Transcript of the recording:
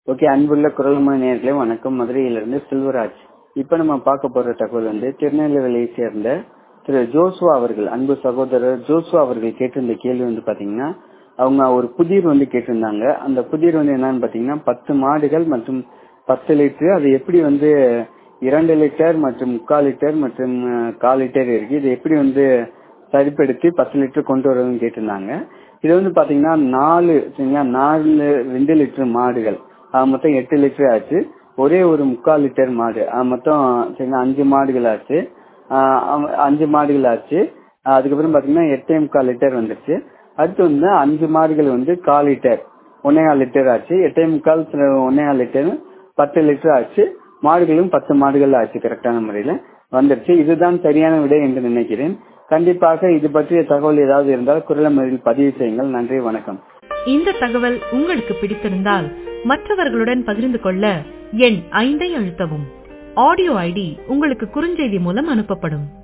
okay அன்புள்ள குரல்மொழி நேர்களே வணக்கம் மதுரையிலிருந்து செல்வராஜ் இப்ப நம்ம பார்க்க போற தகவல் வந்து திருநெல்வேலியை சேர்ந்த திரு ஜோசுவா அவர்கள் அன்பு சகோதரர் ஜோசுவா அவர்கள் கேட்டிருந்த கேள்வி வந்து பாத்தீங்கன்னா அவங்க ஒரு புதிர் வந்து கேட்டிருந்தாங்க அந்த புதிர் வந்து என்னன்னு பாத்தீங்கன்னா பத்து மாடுகள் மற்றும் பத்து லிட்டர் அது எப்படி வந்து இரண்டு லிட்டர் மற்றும் முக்கால் லிட்டர் மற்றும் அஹ், கால் லிட்டர் இருக்கு இது எப்படி வந்து சரிப்படுத்தி பத்து லிட்டர் கொண்டு வரதுன்னு கேட்டிருந்தாங்க இது வந்து பாத்தீங்கன்னா நாலு சரிங்களா நாலு ரெண்டு லிட்டர் மாடுகள் அது மொத்தம் எட்டு லிட்டர் ஆச்சு ஒரே ஒரு முக்கால் லிட்டர் மாடு அது மொத்தம் சரிங்களா அஞ்சு மாடுகள் ஆச்சு ஆஹ் அம்- அஞ்சு மாடுகள் ஆச்சு ஆஹ் அதுக்கப்புறம் பாத்தீங்கன்னா எட்டே முக்கால் லிட்டர் வந்துருச்சு அடுத்து வந்து அஞ்சு மாடுகள் வந்து கால் லிட்டர் ஒன்னேகால் லிட்டர் ஆச்சு எட்டே முக்கால் ஒன்னேகால் லிட்டர் பத்து லிட்டர் ஆச்சு மாடுகளும் பத்து மாடுகள் ஆச்சு கரெக்டான முறையில வந்துருச்சு இதுதான் சரியான விடை என்று நினைக்கிறேன் கண்டிப்பாக இது பற்றிய தகவல் ஏதாவது இருந்தால் குரலமரில் பதிவு செய்யுங்கள் நன்றி வணக்கம் இந்த தகவல் உங்களுக்கு பிடித்திருந்தால் மற்றவர்களுடன் பகிர்ந்து கொள்ள எண் ஐந்தை அழுத்தவும் ஆடியோ ஐடி உங்களுக்கு குறுஞ்செய்தி மூலம் அனுப்பப்படும்